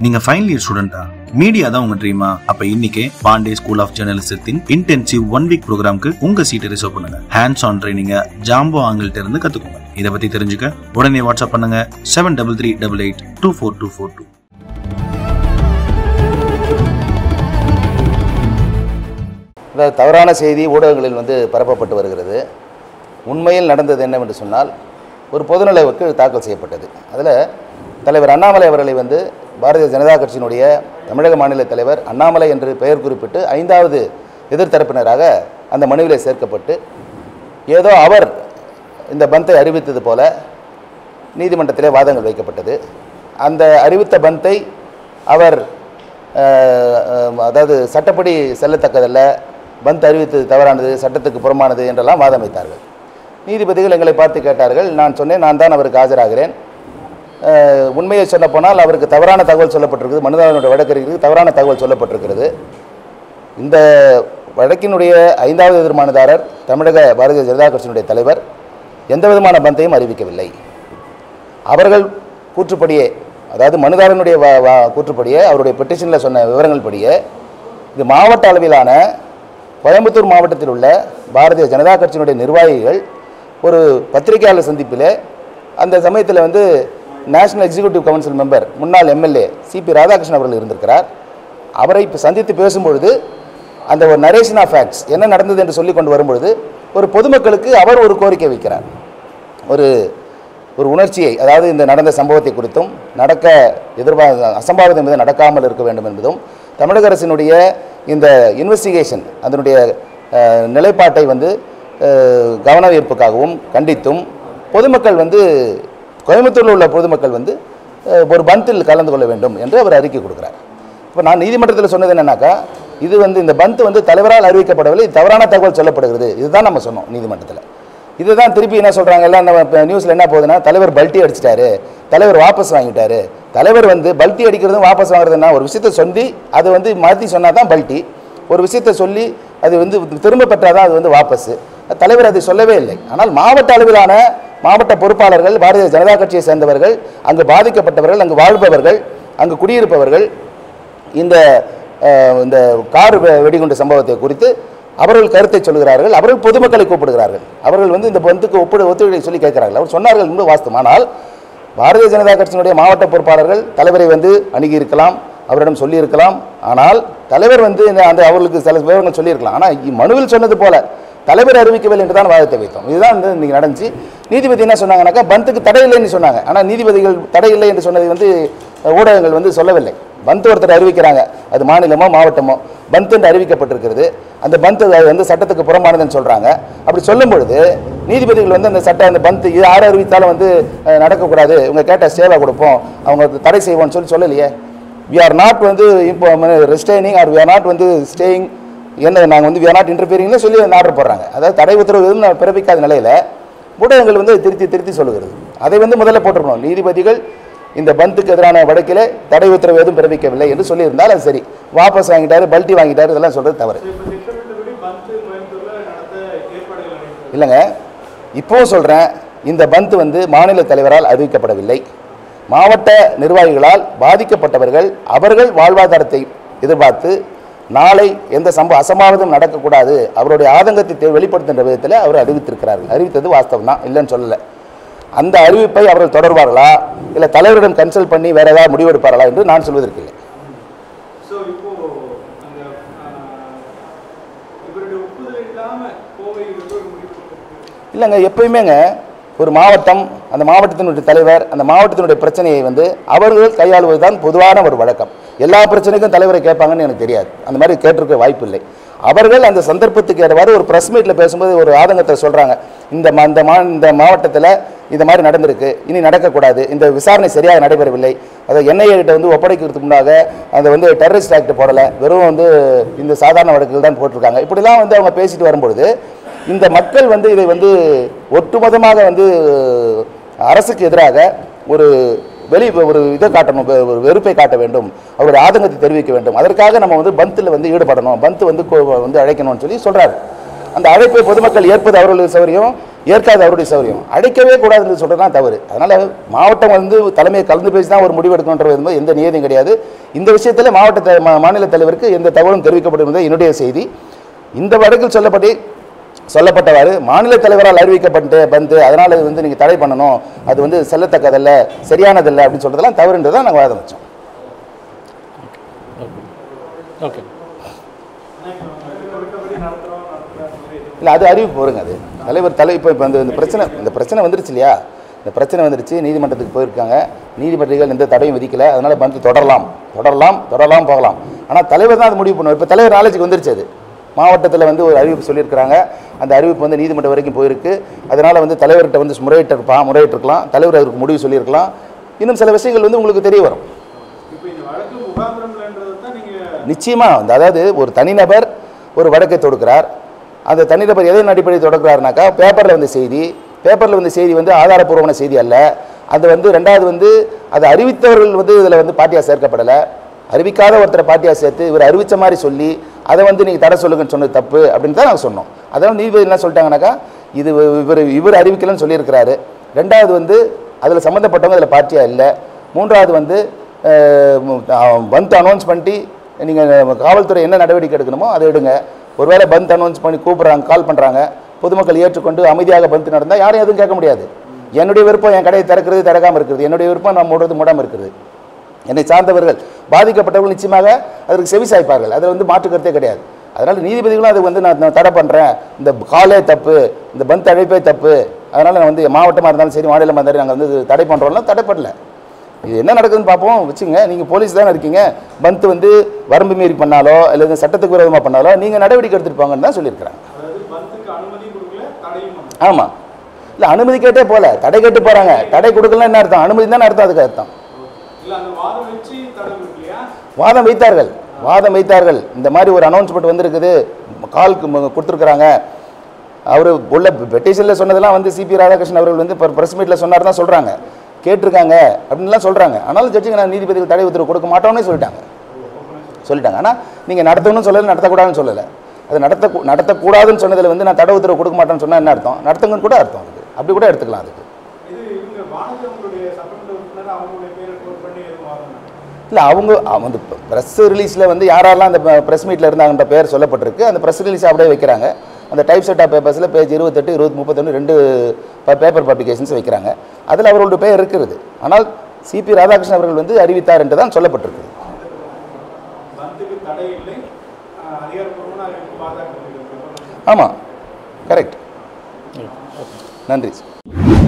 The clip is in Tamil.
நீங்க ஃபைனல் இயர் ஸ்டூடெண்டா மீடியா தான் உங்க ட்ரீமா அப்ப இன்னைக்கே பாண்டே ஸ்கூல் ஆஃப் ஜேர்னலிசத்தின் இன்டென்சிவ் ஒன் வீக் ப்ரோக்ராம்க்கு உங்க சீட்டை ரிசர்வ் பண்ணுங்க ஹேண்ட்ஸ் ஆன் ட்ரைனிங்க ஜாம்போ ஆங்கிள்ட்ட இருந்து கத்துக்கோங்க இதை பத்தி தெரிஞ்சுக்க உடனே வாட்ஸ்அப் பண்ணுங்க seven double three double eight two four two four two இந்த தவறான செய்தி ஊடகங்களில் வந்து பரப்பப்பட்டு வருகிறது உண்மையில் நடந்தது என்னவென்று சொன்னால் ஒரு பொதுநல வழக்கு தாக்கல் செய்யப்பட்டது அதில் தலைவர் அண்ணாமலை அவர்களை வந்து பாரதிய ஜனதா கட்சியினுடைய தமிழக மாநில தலைவர் அண்ணாமலை என்று பெயர் குறிப்பிட்டு ஐந்தாவது எதிர்த்தரப்பினராக அந்த மனுவிலே சேர்க்கப்பட்டு ஏதோ அவர் இந்த பந்தை அறிவித்தது போல நீதிமன்றத்திலே வாதங்கள் வைக்கப்பட்டது அந்த அறிவித்த பந்தை அவர் அஹ், அஹ், அதாவது சட்டப்படி செல்லத்தக்கதல்ல பந்த் அறிவித்தது தவறானது சட்டத்துக்கு புறமானது என்றெல்லாம் வாதம் வைத்தார்கள் நீதிபதிகள் எங்களை பார்த்து கேட்டார்கள் நான் சொன்னேன் நான் தான் அவருக்கு ஆஜராகிறேன் அஹ், உண்மையை சொல்லப்போனால் அவருக்கு தவறான தகவல் சொல்லப்பட்டிருக்குது மனுதாரனுடைய வழக்கறிஞருக்கு தவறான தகவல் சொல்லப்பட்டிருக்கிறது இந்த வழக்கினுடைய ஐந்தாவது எதிர்மானதாரர் தமிழக பாரதிய ஜனதா கட்சியினுடைய தலைவர் எந்த விதமான பந்தையும் அறிவிக்கவில்லை அவர்கள் கூற்றுப்படியே அதாவது மனுதாரனுடைய வ- வ- கூற்றுப்படியே அவருடைய பெட்டிஷனில் சொன்ன விவரங்கள் படியே இது மாவட்ட அளவிலான கோயம்புத்தூர் மாவட்டத்தில் உள்ள பாரதிய ஜனதா கட்சியினுடைய நிர்வாகிகள் ஒரு பத்திரிகையாளர் சந்திப்பில் அந்த சமயத்தில் வந்து நேஷனல் எக்ஸிக்யூட்டிவ் கவுன்சில் மெம்பர் முன்னாள் எம்எல்ஏ சிபி ராதாகிருஷ்ணன் அவர்கள் இருந்திருக்கிறார் அவரை இப்போ சந்தித்து பேசும்பொழுது அந்த ஒரு நரேஷன் ஆஃப் ஃபேக்ட்ஸ் என்ன நடந்தது என்று சொல்லி கொண்டு வரும்பொழுது ஒரு பொதுமக்களுக்கு அவர் ஒரு கோரிக்கை வைக்கிறார் ஒரு ஒரு உணர்ச்சியை அதாவது இந்த நடந்த சம்பவத்தை குறித்தும் நடக்க எதிர்பார்த்த அசம்பாவிதம் எதுவும் நடக்காமல் இருக்க வேண்டும் என்பதும் தமிழக அரசினுடைய இந்த இன்வெஸ்டிகேஷன் அதனுடைய அஹ், நிலைப்பாட்டை வந்து அஹ், கவன ஈர்ப்புக்காகவும் கண்டித்தும் பொதுமக்கள் வந்து கோயம்புத்தூரில் உள்ள பொதுமக்கள் வந்து அஹ், ஒரு பந்தில் கலந்து கொள்ள வேண்டும் என்று அவர் அறிக்கை கொடுக்குறார் இப்போ நான் நீதிமன்றத்தில் சொன்னது என்னன்னாக்கா இது வந்து இந்த பந்த் வந்து தலைவரால் அறிவிக்கப்படவில்லை இது தவறான தகவல் சொல்லப்படுகிறது இதுதான் நம்ம சொன்னோம் நீதிமன்றத்தில் இதுதான் திருப்பி என்ன சொல்கிறாங்க எல்லாம் நம்ம நியூஸில் என்ன போகுதுன்னா தலைவர் பல்ட்டி அடிச்சிட்டாரு தலைவர் வாபஸ் வாங்கிட்டாரு தலைவர் வந்து பல்ட்டி அடிக்கிறதும் வாபஸ் வாங்குறதுன்னா ஒரு விஷயத்தை சொல்லி அதை வந்து மாற்றி சொன்னால் தான் பல்ட்டி ஒரு விஷயத்தை சொல்லி அது வந்து திரும்ப பெற்றால் தான் அது வந்து வாபஸ் தலைவர் அதை சொல்லவே இல்லை ஆனால் மாவட்ட அளவிலான மாவட்ட பொறுப்பாளர்கள் பாரதிய ஜனதா கட்சியை சேர்ந்தவர்கள் அங்கு பாதிக்கப்பட்டவர்கள் அங்கு வாழ்பவர்கள் அங்கு குடியிருப்பவர்கள் இந்த அஹ், இந்த கார் வெ- வெடிகுண்டு சம்பவத்தை குறித்து அவர்கள் கருத்தை சொல்கிறார்கள் அவர்கள் பொதுமக்களை கூப்பிடுகிறார்கள் அவர்கள் வந்து இந்த பந்துக்கு ஒப்பிடு ஒத்துழைப்பை சொல்லி கேட்கிறார்கள் அவர் சொன்னார்கள் என்று வாஸ்தவம் ஆனால் பாரதிய ஜனதா கட்சியினுடைய மாவட்ட பொறுப்பாளர்கள் தலைவரை வந்து அணுகி இருக்கலாம் அவரிடம் சொல்லியிருக்கலாம் ஆனால் தலைவர் வந்து இந்த- அந்த அவர்களுக்கு சில விவரங்கள் சொல்லியிருக்கலாம் ஆனால் இ- மனுவில் சொன்னது போல தலைவர் அறிவிக்கவில்லை என்று தான் வாதத்தை வைத்தோம் இதுதான் வந்து இன்னைக்கு நடந்துச்சு நீதிபதி என்ன சொன்னாங்கன்னாக்கா பந்துக்கு தடை இல்லைன்னு சொன்னாங்க ஆனால் நீதிபதிகள் தடை இல்லை என்று சொன்னதை வந்து அஹ், ஊடகங்கள் வந்து சொல்லவில்லை பந்த் ஒருத்தர் அறிவிக்கிறாங்க அது மாநிலமோ மாவட்டமோ பந்த் என்று அறிவிக்கப்பட்டிருக்கிறது அந்த பந்த் அது வந்து சட்டத்துக்கு புறமானதுன்னு சொல்றாங்க அப்படி சொல்லும் பொழுது நீதிபதிகள் வந்து அந்த சட்டம் அந்த பந்த் இது யார் அறிவித்தாலும் வந்து அஹ், நடக்கக்கூடாது இவங்க கேட்ட சேவை கொடுப்போம் அவங்க தடை செய்வோம்னு சொல்லி சொல்லலையே வி ஆர் நாட் வந்து இப்போ restraining are we are not வந்து ஸ்டேயிங் என்ன நாங்கள் வந்து வி ஆர் நாட் இன்டர்ஃபியரிங்னு சொல்லி ஆர்டர் போடுறாங்க அதாவது தடை உத்தரவு எதுவும் நான் பிறப்பிக்காத நிலையில் ஊடகங்கள் வந்து அதை திருத்தி திருத்தி சொல்லுகிறது அதை வந்து முதல்ல போட்டிருக்கணும் நீதிபதிகள் இந்த பந்துக்கு எதிரான வழக்கில் தடை உத்தரவு எதுவும் பிறப்பிக்கவில்லை என்று சொல்லியிருந்தால் அது சரி வாபஸ் வாங்கிட்டாரு பல்ட்டி வாங்கிட்டாரு இதெல்லாம் சொல்றது தவறு இல்லைங்க இப்போவும் சொல்கிறேன் இந்த பந்த் வந்து மாநில தலைவரால் அறிவிக்கப்படவில்லை மாவட்ட நிர்வாகிகளால் பாதிக்கப்பட்டவர்கள் அவர்கள் வாழ்வாதாரத்தை எதிர்பார்த்து நாளை எந்த சம்பவ அசம்பாவிதம் நடக்கக்கூடாது அவருடைய ஆதங்கத்தை தெ- வெளிப்படுத்துகின்ற விதத்தில் அவர் அறிவித்திருக்கிறார்கள் அறிவித்தது வாஸ்தவம் தான் இல்லைன்னு சொல்லலை அந்த அறிவிப்பை அவர்கள் தொடர்வார்களா இல்லை தலைவரிடம் கன்சல்ட் பண்ணி வேற ஏதாவது முடிவெடுப்பார்களா என்று நான் சொல்வதற்கில்லை ஸோ இப்போ அந்த ஆஹ், இவருடைய ஒப்புதல் இல்லாம கோவை வந்து ஒரு முடிவு கொடுத்திருக்கு. இல்லைங்க எப்பயுமேங்க ஒரு மாவட்டம் அந்த மாவட்டத்தினுடைய தலைவர் அந்த மாவட்டத்தினுடைய பிரச்சனையை வந்து அவர்கள் கையாளுவது தான் பொதுவான ஒரு வழக்கம் எல்லா பிரச்சனைக்கும் தலைவரை கேட்பாங்கன்னு எனக்கு தெரியாது அந்த மாதிரி கேட்டிருக்க வாய்ப்பு இல்லை அவர்கள் அந்த சந்தர்ப்பத்துக்கு ஏற்றவாறு ஒரு ப்ரெஸ் மீட்டில் பேசும்போது ஒரு ஆதங்கத்தை சொல்கிறாங்க இந்த மா இந்த மா இந்த மாவட்டத்தில் இந்த மாதிரி நடந்திருக்கு இனி நடக்கக்கூடாது இந்த விசாரணை சரியாக நடைபெறவில்லை அதை என்ஐஏ கிட்ட வந்து ஒப்படைக்கிறதுக்கு முன்னாக அதை வந்து டெரரிஸ்ட் ஆக்ட் போடலை வெறும் வந்து இந்த சாதாரண வழக்குகள் தான் போட்டிருக்காங்க இப்படிலாம் வந்து அவங்க பேசிட்டு வரும்பொழுது இந்த மக்கள் வந்து இதை வந்து ஒட்டுமொத்தமாக வந்து அரசுக்கு எதிராக ஒரு வெளி ஒரு இதை காட்டணும் வெ- ஒரு வெறுப்பை காட்ட வேண்டும் அவருடைய ஆதங்கத்தை தெரிவிக்க வேண்டும் அதற்காக நம்ம வந்து பந்தில் வந்து ஈடுபடணும் பந்த் வந்து கோ- வந்து அழைக்கணும்னு சொல்லி சொல்றாரு அந்த அழைப்பை பொதுமக்கள் ஏற்பது அவர்களுக்கு சௌரியம் ஏற்காது அவருடைய சௌரியம் அடைக்கவே கூடாதுன்னு சொல்கிறது தான் தவறு அதனால் மாவட்டம் வந்து தலைமையை கலந்து பேசி தான் ஒரு முடிவு எடுக்கணுன்றது என்பது எந்த நியதியும் கிடையாது இந்த விஷயத்தில் மாவட்ட த- மா- மாநில தலைவருக்கு எந்த தகவலும் தெரிவிக்கப்பட்டிருந்தது என்னுடைய செய்தி இந்த வழக்கில் சொல்லப்படி சொல்லப்பட்டவாறு மாநில தலைவரால் அறிவிக்கப்பட்டு வந்து அதனால் இது வந்து நீங்கள் தடை பண்ணணும் அது வந்து செல்லத்தக்கதல்ல சரியானதல்ல அப்படின்னு சொல்கிறதெல்லாம் தவறுன்றதை தான் நாங்கள் வாதம் வச்சோம் ஓகே இல்லை அது அறிவிப்பு வருங்க அது தலைவர் தலை இப்போ இப்போ இந்த இந்த பிரச்சனை இந்த பிரச்சனை வந்துருச்சு இல்லையா இந்த பிரச்சனை வந்துருச்சு நீதிமன்றத்துக்கு போயிருக்காங்க நீதிமன்றங்கள் எந்த தடையும் விதிக்கல அதனால் வந்து தொடரலாம் தொடரலாம் தொடரலாம் போகலாம் ஆனால் தலைவர் தான் அது முடிவு பண்ணுவார் இப்போ தலைவர் நாலேஜுக்கு வந்துருச்சு அது மாவட்டத்தில் வந்து ஒரு அறிவிப்பு சொல்லியிருக்கிறாங்க அந்த அறிவிப்பு வந்து நீதிமன்றம் வரைக்கும் போயிருக்கு அதனால் வந்து தலைவர்கிட்ட வந்து முறையிட்டிருப்பான் முறையிட்டிருக்கலாம் தலைவர் அதற்கு முடிவு சொல்லியிருக்கலாம் இன்னும் சில விஷயங்கள் வந்து உங்களுக்கு தெரிய வரும் இப்போ இந்த வழக்கு முகாந்திரம் இல்லைன்றதை தான் நீங்கள் நிச்சயமாக வந்து அதாவது ஒரு தனிநபர் ஒரு வழக்கை தொடுக்கிறார் அந்த தனிநபர் எதன் அடிப்படையில் தொடக்கிறாருனாக்கா பேப்பரில் வந்த செய்தி பேப்பரில் வந்த செய்தி வந்து ஆதாரப்பூர்வமான செய்தி அல்ல அது வந்து ரெண்டாவது வந்து அது அறிவித்தவர்கள் வந்து இதில் வந்து பார்ட்டியாக சேர்க்கப்படலை அறிவிக்காத ஒருத்தரை பார்ட்டியாக சேர்த்து இவர் அறிவித்த மாதிரி சொல்லி அதை வந்து நீங்கள் தடை சொல்லுங்கன்னு சொன்னது தப்பு அப்படின்னு தான் நாங்கள் சொன்னோம் அதனால் நீதிபதி என்ன சொல்லிட்டாங்கனாக்கா இது இவர் இவர் அறிவிக்கலன்னு சொல்லியிருக்கிறாரு ரெண்டாவது வந்து அதில் சம்மந்தப்பட்டவங்க அதில் பார்ட்டியாக இல்லை மூன்றாவது வந்து அஹ், மு- வந்து அனௌன்ஸ் பண்ணிட்டு நீங்கள் காவல்துறை என்ன நடவடிக்கை எடுக்கணுமோ அதை எடுங்க ஒருவேளை பந்த் அனௌன்ஸ் பண்ணி கூப்பிட்றாங்க கால் பண்ணுறாங்க பொதுமக்கள் ஏற்றுக்கொண்டு அமைதியாக பந்த் நடந்தால் யாரும் எதுவும் கேட்க முடியாது என்னுடைய விருப்பம் என் கடையை திறக்கிறது திறக்காமல் இருக்கிறது என்னுடைய விருப்பம் நான் மூடுறது மூடாமல் இருக்கிறது என்னை சார்ந்தவர்கள் பாதிக்கப்பட்டவர்கள் நிச்சயமாக அதற்கு செவி சாய்ப்பார்கள் அதில் வந்து மாற்று கருத்தே கிடையாது அதனால் நீதிபதிகளும் அது வந்து நான் நான் தடை பண்ணுறேன் இந்த காலே தப்பு இந்த பந்த் அழைப்பே தப்பு அதனால் நான் வந்து மாவட்டமாக இருந்தாலும் சரி மாநிலமாக இருந்தாலும் நாங்கள் வந்து தடை பண்ணுறோம்னா தடை பண்ணல இது என்ன நடக்குதுன்னு பார்ப்போம் வச்சுங்க நீங்கள் போலீஸ் தானே இருக்கீங்க பந்த் வந்து வரம்பு மீறி பண்ணாலோ அல்லது சட்டத்துக்கு விரோதமாக பண்ணாலோ நீங்கள் நடவடிக்கை எடுத்துட்டு போங்கன்னு தான் சொல்லியிருக்கிறாங்க அதாவது பந்துக்கு அனுமதியும் கொடுக்கல தடையும் பண்ணல. ஆமாம் இல்லை அனுமதி கேட்டே போகல தடை கேட்டு போகிறாங்க தடை கொடுக்கலாம் என்ன அர்த்தம் அனுமதி தானே அர்த்தம் அதுக்கு அர்த்தம் இல்ல அந்த வாதம் வச்சு தடை கொடுக்கலையா வாதம் வைத்தார்கள் வாதம் வைத்தார்கள் இந்த மாதிரி ஒரு அனௌன்ஸ்மெண்ட் வந்திருக்குது கால் கொடுத்துருக்குறாங்க அவர் உள்ள பெட்டிஷனில் சொன்னதெல்லாம் வந்து சிபி ராதாகிருஷ்ணன் அவர்கள் வந்து ப்ரெஸ் மீட்டில் சொன்னார் தான் சொல்கிறாங்க கேட்டிருக்காங்க அப்படின்லாம் சொல்கிறாங்க ஆனாலும் ஜட்ஜுங்க நான் நீதிபதிகள் தடை உத்தரவு கொடுக்க மாட்டோம்னே சொல்லிட்டாங்க சொல்லிட்டாங்க ஆனால் நீங்கள் நடத்தணும்னு சொல்லலை நடத்தக்கூடாதுன்னு சொல்லலை அது நடத்த நடத்தக்கூடாதுன்னு சொன்னதில் வந்து நான் தடை உத்தரவு கொடுக்க மாட்டேன்னு சொன்னால் என்ன அர்த்தம் நடத்துங்கன்னு கூட அர்த்தம் அதுக்கு அப்படி கூட எடுத்துக்கலாம் அதுக்கு இது இவங்க வானதி அவங்களுடைய சட்டமன்ற உறுப்பினர் அவங்களுடைய பேரை கோட் பண்ணி எதுவும் வாதம் இல்லை அவங்க அவங்க வந்து ப்ரெஸ் ரிலீஸில் வந்து யாரெல்லாம் அந்த ப்ரெஸ் மீட்டில் இருந்தாங்கன்ற பேர் சொல்லப்பட்டிருக்கு அந்த ப்ரெஸ் ரிலீஸ் அப்படியே வைக்கிறாங்க அந்த டைப் செட் ஆஃப் பேப்பர்ஸில் பேஜ் இருபத்தெட்டு இருபத்தி முப்பத்தொன்று ரெண்டு பேப்பர் பப்ளிகேஷன்ஸ் வைக்கிறாங்க அதில் அவர்களுடைய பெயர் இருக்கிறது ஆனால் சிபி ராதாகிருஷ்ணன் அவர்கள் வந்து அறிவித்தார் என்று தான் சொல்லப்பட்டிருக்கு பந்துக்கு தடை இல்லை ஆஹ் அதிகாரப்பூர்வமான அறிவிப்பு பாதுகாக்க ஆமாம் கரெக்ட் நன்றி